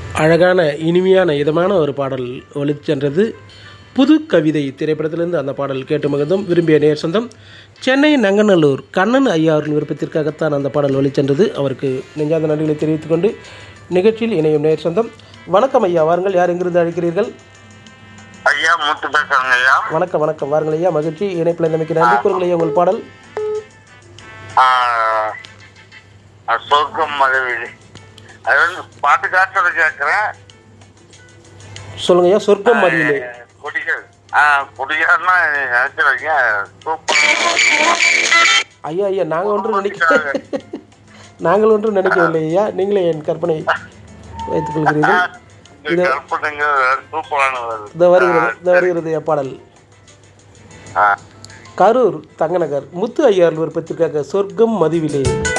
அழகான இனிமையான இதமான ஒரு பாடல் ஒலிச் சென்றது புது கவிதை திரைப்படத்திலிருந்து அந்த பாடல் கேட்டு மகிழ்ந்தும் விரும்பிய நேர் சொந்தம் சென்னை நங்கநல்லூர் கண்ணன் ஐயா அவர்களின் விருப்பத்திற்காகத்தான் அந்த பாடல் ஒலிச் சென்றது அவருக்கு நெஞ்சார்ந்த நன்றிகளை தெரிவித்துக் கொண்டு நிகழ்ச்சியில் இணையும் நேர் சொந்தம் வணக்கம் ஐயா வாருங்கள் யார் எங்கிருந்து அழைக்கிறீர்கள் ஐயா மூத்து பேசுறேங்க ஐயா வணக்கம் வணக்கம் வாருங்கள் ஐயா மகிழ்ச்சி இணைப்பில் நம்பிக்கை நன்றி கூறுங்கள் ஐயா உங்கள் பாடல் ஆஹ், ஆஹ், சொர்க்கம் மதுவெளி அது வந்து பாட்டு காசோட கேட்கிறேன் சொல்லுங்க ஐயா சொர்க்கம் மதியிலே குடிகள் ஆ குடிகாரனா நினைச்சிருக்கீங்க சூப்பர் ஐயா ஐயா நாங்கள் ஒன்றும் நினைக்க நாங்கள் ஒன்றும் நினைக்கவில்லை ஐயா நீங்களே என் கற்பனை வைத்துக் கொள்கிறீர்கள் இந்த கற்பனைங்க சூப்பரான வருது இந்த வருகிறது இந்த வருகிறது ஐயா பாடல் ஆ கரூர் தங்கநகர் முத்து ஐயார் விருப்பத்திற்காக சொர்க்கம் மதிவிலே